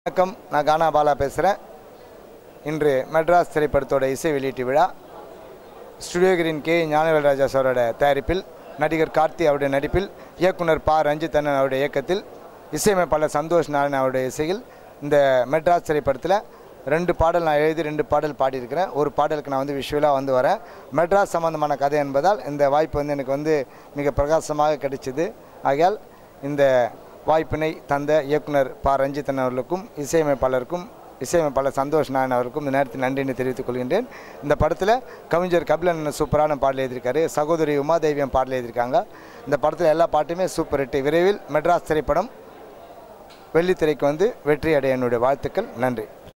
வணக்கம் நான் கானா பாலா பேசுகிறேன் இன்று மெட்ராஸ் திரைப்படத்தோட இசை வெளியீட்டு விழா ஸ்டுடியோகிரின் கே ஞானவேல் ராஜா சாரோட தயாரிப்பில் நடிகர் கார்த்தி அவருடைய நடிப்பில் இயக்குனர் ப ரஞ்சித் அண்ணன் அவருடைய இயக்கத்தில் இசையமைப்பாளர் சந்தோஷ் நாராயணன் அவருடைய இசையில் இந்த மெட்ராஸ் திரைப்படத்தில் ரெண்டு பாடல் நான் எழுதி ரெண்டு பாடல் பாடியிருக்கிறேன் ஒரு பாடலுக்கு நான் வந்து விஷுவலாக வந்து வரேன் மெட்ராஸ் சம்பந்தமான கதை என்பதால் இந்த வாய்ப்பு வந்து எனக்கு வந்து மிக பிரகாசமாக கிடைச்சிது ஆகையால் இந்த வாய்ப்பினை தந்த இயக்குனர் ப ரஞ்சித்தன் அவர்களுக்கும் இசையமைப்பாளருக்கும் இசையமைப்பாளர் சந்தோஷ் நாயன் அவருக்கும் இந்த நேரத்தில் நன்றினை தெரிவித்துக் கொள்கின்றேன் இந்த படத்தில் கவிஞர் கபிலன் சூப்பரான பாடல் எழுதியிருக்காரு சகோதரி உமாதேவியம் பாடல் எழுதியிருக்காங்க இந்த படத்தில் எல்லா பாட்டுமே சூப்பர் ஹிட் விரைவில் மெட்ராஸ் திரைப்படம் வெள்ளித்திரைக்கு வந்து வெற்றி அடைய என்னுடைய வாழ்த்துக்கள் நன்றி